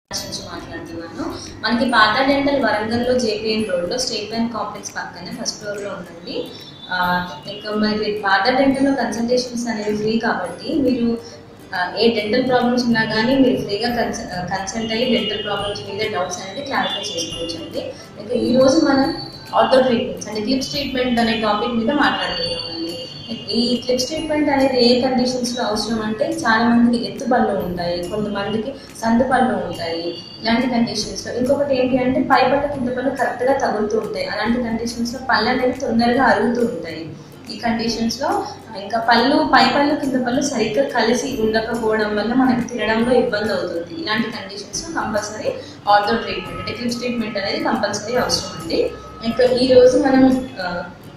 నుంచి మాట్లాడుతున్నాను మనకి పాత డెంటల్ వరంగల్లో జేపీఎన్ రోడ్లో స్టేట్ బ్యాంక్ కాంప్లెక్స్ పక్కనే ఫస్ట్ ఫ్లోర్లో ఉందండి ఆ, ఇంకా మరి పాత డెంటల్లో కన్సల్టేషన్స్ అనేవి ఫ్రీ కాబట్టి మీరు ఆ, ఏ డెంటల్ ప్రాబ్లమ్స్ ఉన్నా కానీ మీరు ఫ్రీగా కన్స కన్సల్ట్ అయ్యి డెంటల్ ప్రాబ్లమ్స్ మీద డౌట్స్ అనేది క్లారిఫై చేసుకోవచ్చు అండి ఇంకా ఈ రోజు మనం ఆర్థో ట్రీట్మెంట్స్ అంటే క్లిప్స్ ట్రీట్మెంట్ అనే టాపిక్ మీద మాట్లాడుతున్నామండి ఈ క్లిప్స్ ట్రీట్మెంట్ అనేది ఏ కండిషన్స్ లో అవసరం అంటే చాలా మందికి ఎత్తు పళ్ళు ఉంటాయి కొంతమందికి సందు పళ్ళు ఉంటాయి ఇలాంటి కండిషన్స్ లో ఇంకొకటి ఏంటి అంటే పై పళ్ళు కింద పళ్ళు కరెక్ట్ గా తగులుతూ ఉంటాయి అలాంటి కండిషన్స్ లో పళ్ళు అనేవి తొందరగా అరుగుతూ ఉంటాయి ఈ కండిషన్స్ లో ఇంకా పళ్ళు పై పళ్ళు కింద పళ్ళు సరిగ్గా కలిసి ఉండకపోవడం వల్ల మనకి తినడంలో ఇబ్బంది అవుతుంది ఇలాంటి కండిషన్స్ లో కంపల్సరీ ఆర్థో ట్రీట్మెంట్ అంటే క్లిప్స్ ట్రీట్మెంట్ అనేది కంపల్సరీ అవసరం అండి ఇంకా ఈ రోజు మనం ఆ,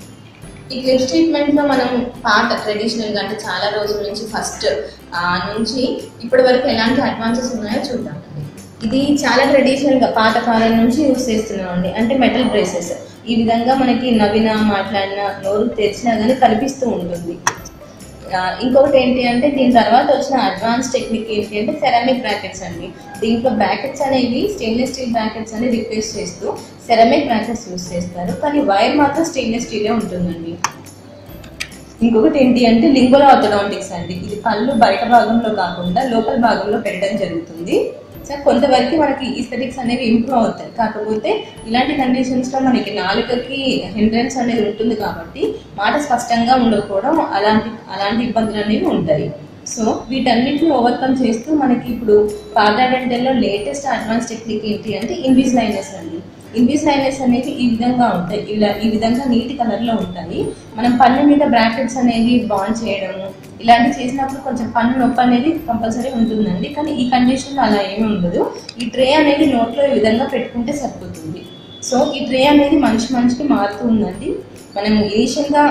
ఈ క్లిప్స్ ట్రీట్మెంట్ లో మనం పాత ట్రెడిషనల్ గా అంటే చాలా రోజుల నుంచి ఫస్ట్ నుంచి ఇప్పటి వరకు ఎలాంటి అడ్వాన్సెస్ ఉన్నాయో చూద్దామండి ఇది చాలా ట్రెడిషనల్ గా పాత కాలం నుంచి యూస్ చేస్తున్నాం అండి అంటే మెటల్ బ్రేసెస్ ఈ విధంగా మనకి నవ్వినా మాట్లాడినా నోరు తెరిచినా కానీ కనిపిస్తూ ఉంటుంది ఆ, ఇంకొకటి ఏంటి అంటే దీని తర్వాత వచ్చిన అడ్వాన్స్ టెక్నిక్ ఏంటి అంటే సెరామిక్ బ్రాకెట్స్ అండి దీంట్లో బ్రాకెట్స్ అనేవి స్టెయిన్లెస్ స్టీల్ బ్రాకెట్స్ అనేది రిప్లేస్ చేస్తూ సెరామిక్ బ్రాకెట్స్ యూస్ చేస్తారు కానీ వైర్ మాత్రం స్టెయిన్లెస్ స్టీలే ఉంటుందండి ఇంకొకటి ఏంటి అంటే లింగుల ఆర్థోడాంటిక్స్ అండి ఇది పళ్ళు బయట భాగంలో కాకుండా లోపల భాగంలో పెట్టడం జరుగుతుంది సో కొంతవరకు మనకి ఈస్థెటిక్స్ అనేవి ఇంప్రూవ్ అవుతాయి కాకపోతే ఇలాంటి కండిషన్స్ లో మనకి నాలుకకి హిండ్రెన్స్ అనేది ఉంటుంది కాబట్టి మాట స్పష్టంగా ఉండకపోవడం అలాంటి అలాంటి ఇబ్బందులు అనేవి ఉంటాయి సో వీటన్నిటిని ఓవర్కమ్ చేస్తూ మనకి ఇప్పుడు పాత డెంటల్లో లేటెస్ట్ అడ్వాన్స్ టెక్నిక్ ఏంటి అంటే ఇన్విజిలైనస్ అండి ఇన్విజిలైనస్ అనేవి ఈ విధంగా ఉంటాయి ఇలా ఈ విధంగా నీటి కలర్లో ఉంటాయి మనం పన్ను మీద బ్రాకెట్స్ అనేవి బాండ్ చేయడము ఇలాంటివి చేసినప్పుడు కొంచెం పన్ను నొప్పి అనేది కంపల్సరీ ఉంటుందండి కానీ ఈ కండిషన్లో అలా ఏమీ ఉండదు ఈ ట్రే అనేది నోట్లో ఈ విధంగా పెట్టుకుంటే సరిపోతుంది సో ఈ ట్రే అనేది మనిషి మనిషికి మారుతూ ఉందండి మనం ఇనీషియల్గా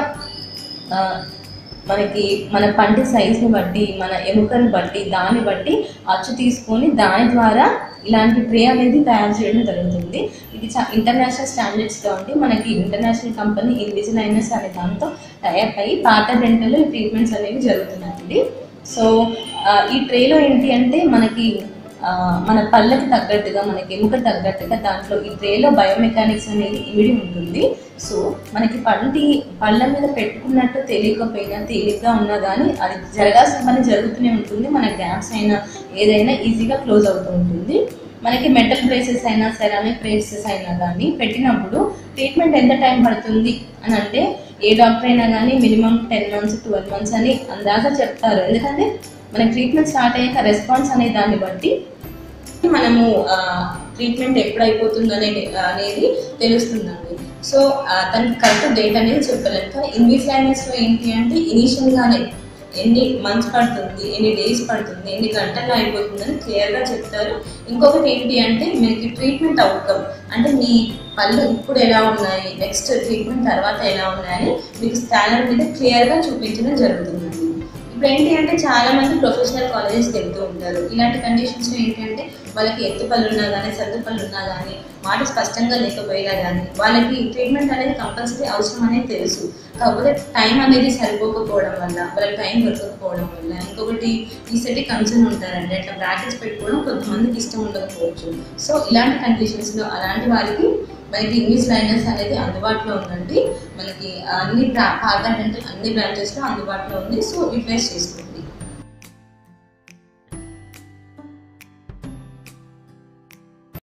మనకి మన పంటి సైజుని బట్టి మన ఎముకని బట్టి దాన్ని బట్టి అచ్చు తీసుకొని దాని ద్వారా ఇలాంటి ట్రే అనేది తయారు చేయడం జరుగుతుంది ఇది చా ఇంటర్నేషనల్ స్టాండర్డ్స్గా ఉండి మనకి ఇంటర్నేషనల్ కంపెనీ ఇన్విజిలైనస్ అనే దాంతో టైప్ అయ్యి పాత డెంటల్ ఈ ట్రీట్మెంట్స్ అనేవి జరుగుతున్నాయండి సో ఆ, ఈ ట్రేలో ఏంటి అంటే మనకి ఆ, మన పళ్ళకి తగ్గట్టుగా మనకి ఎముక తగ్గట్టుగా దాంట్లో ఈ ట్రేలో బయోమెకానిక్స్ అనేది ఇమిడి ఉంటుంది సో మనకి పంటి పళ్ళ మీద పెట్టుకున్నట్టు తెలియకపోయినా తేలిగ్గా ఉన్నా కానీ అది జరగాల్సిన పని జరుగుతూనే ఉంటుంది మన గ్యాప్స్ అయినా ఏదైనా ఈజీగా క్లోజ్ అవుతూ ఉంటుంది మనకి మెటల్ బ్రేసెస్ అయినా సెరామిక్ బ్రేసెస్ అయినా కానీ పెట్టినప్పుడు ట్రీట్మెంట్ ఎంత టైం పడుతుంది అని అంటే ఏ డాక్టర్ అయినా కానీ minimum ten months twelve months అని అందాక చెప్తారు ఎందుకంటే మనకి ట్రీట్మెంట్ స్టార్ట్ అయ్యాక రెస్పాన్స్ అనే దాన్ని బట్టి మనము ట్రీట్మెంట్ ఎప్పుడు అయిపోతుంది అనేది అనేది తెలుస్తుందండి సో దానికి కరెక్ట్ డేట్ అనేది చెప్పలేము కానీ ఇన్విజిలైనెస్లో ఏంటి అంటే ఇనీషియల్గానే ఎన్ని మంత్స్ పడుతుంది ఎన్ని డేస్ పడుతుంది ఎన్ని గంటల్లో అయిపోతుందని క్లియర్గా చెప్తారు ఇంకొకటి ఏంటి అంటే మీకు ట్రీట్మెంట్ అవుట్కమ్ అంటే మీ పళ్ళు ఇప్పుడు ఎలా ఉన్నాయి నెక్స్ట్ ట్రీట్మెంట్ తర్వాత ఎలా ఉన్నాయని మీకు స్కానర్ మీద క్లియర్గా చూపించడం జరుగుతుందండి ఇప్పుడు ఏంటి అంటే చాలా మంది ప్రొఫెషనల్ కాలేజెస్కి వెళ్తూ ఉంటారు ఇలాంటి కండిషన్స్లో ఏంటంటే వాళ్ళకి ఎత్తు పళ్ళు ఉన్నా కానీ సర్దు పళ్ళు ఉన్నా కానీ మాట స్పష్టంగా లేకపోయినా కానీ వాళ్ళకి ట్రీట్మెంట్ అనేది కంపల్సరీ అవసరం అనేది తెలుసు కాకపోతే టైం అనేది సరిపోకపోవడం వల్ల వాళ్ళకి టైం దొరకకపోవడం వల్ల ఇంకొకటి ఈసెటి కన్సర్న్ ఉంటారండి అట్లా బ్రాకెట్స్ పెట్టుకోవడం కొంతమందికి ఇష్టం ఉండకపోవచ్చు సో ఇలాంటి కండిషన్స్లో అలాంటి వారికి మనకి ఇంగ్లీష్ లైనర్స్ అనేది అందుబాటులో ఉందండి మనకి అన్ని బ్రా- పాత డెంటల్ అన్ని బ్రాంచెస్లో అందుబాటులో ఉంది సో యూటిలైజ్ చేసుకోండి